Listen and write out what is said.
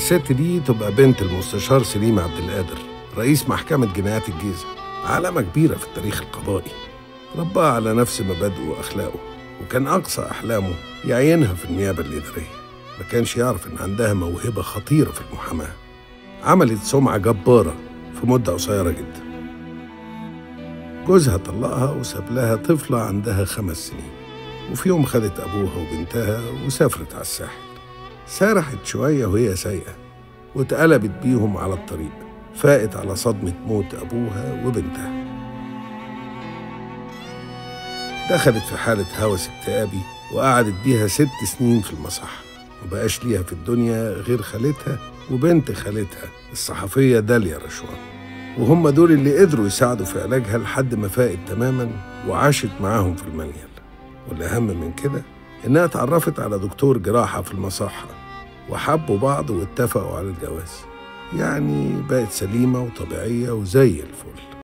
الست دي تبقى بنت المستشار سليم عبد القادر رئيس محكمة جنايات الجيزة علامة كبيرة في التاريخ القضائي رباها على نفس مبادئه وأخلاقه وكان أقصى أحلامه يعينها في النيابة الإدارية ما كانش يعرف إن عندها موهبة خطيرة في المحاماة عملت سمعة جبارة في مدة قصيرة جدا جوزها طلقها وساب لها طفلة عندها خمس سنين وفي يوم خدت أبوها وبنتها وسافرت على الساحل سرحت شوية وهي سايقة واتقلبت بيهم على الطريق فاقت على صدمة موت أبوها وبنتها دخلت في حالة هوس اكتئابي وقعدت بيها ست سنين في المصحة وبقاش ليها في الدنيا غير خالتها وبنت خالتها الصحفية داليا رشوان وهم دول اللي قدروا يساعدوا في علاجها لحد ما فاقت تماما وعاشت معاهم في المنيل والأهم من كده إنها اتعرفت على دكتور جراحة في المصحة وحبوا بعض واتفقوا على الجواز يعني بقت سليمة وطبيعية وزي الفل